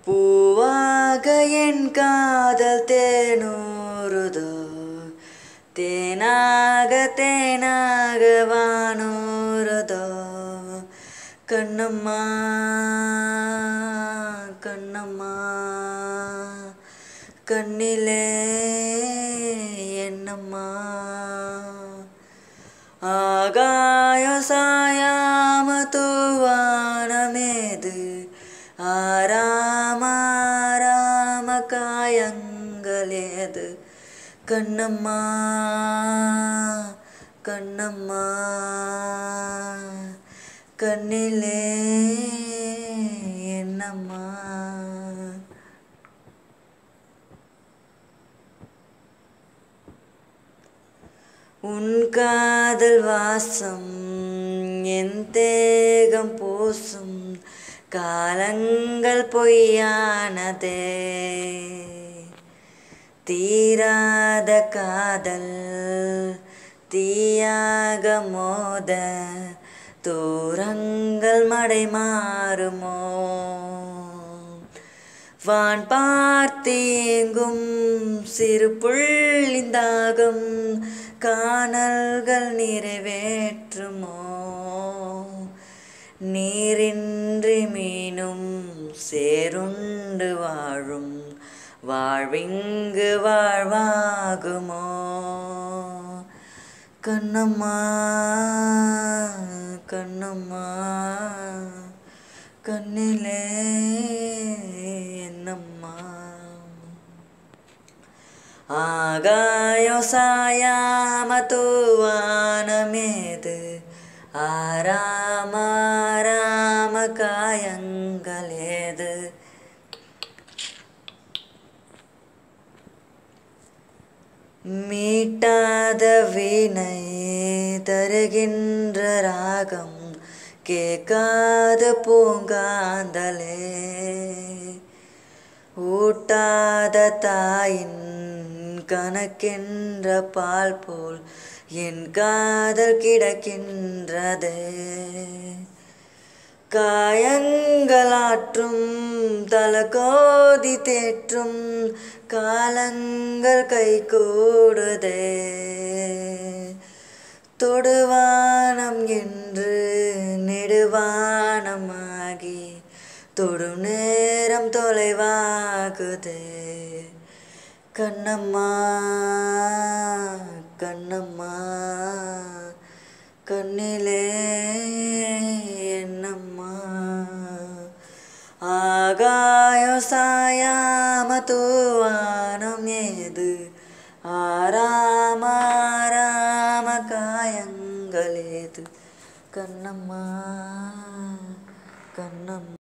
பூவாக என் காதல் தேனூறுதோ தேனாக தேனாக வானூறுதோ கண்ணம்மா கண்ணம்மா கண்ணிலே என்னம்மா ஆகாய சாயாம தூவானமேது ஆராம ஆராம காயங்களேது கண்ணம்மா கண்ணம்மா கண்ணிலே என்னம்மா உன் காதல் வாசம் என் தேகம் பூசும் காலங்கள் பொய்யானதே தீராத காதல் தீயாக மோத தூரங்கள் மடை மாறுமோ வான் பார்த்தேங்கும் சிறு புள்ளிந்தாகம் காணல்கள் நிறைவேற்றுமோ நீரின்றி மீனும் சேருண்டு வாழும் வாழ்விங்கு வாழ்வாகுமோ கண்ணம்மா கண்ணம்மா கண்ணிலே என்னம்மா ஆகாயோ சாயாம தூவானமேது ஆராம ஆராம காயங்களேது மீட்டாத வீணை தருகின்ற ராகம் கேட்காத பூங்காந்தலே ஊட்டாத தாயின் கணக்கென்ற பால் போல் என் காதல் கிடக்கின்றதே காயங்களாற்றும் தலகோதி தேற்றும் காலங்கள் கை கூடுதே தொடுவானம் என்று நெடுவானமாகி தொடும் நேரம் தொலைவாகுதே கண்ணம்மா கண்ணம்மா கண்ணிலே என்னம்மா ஆகாயம் சாயாம தூவானம் ஏது ஆராம ஆராம காயங்களேது கண்ணம்மா கண்ணம்மா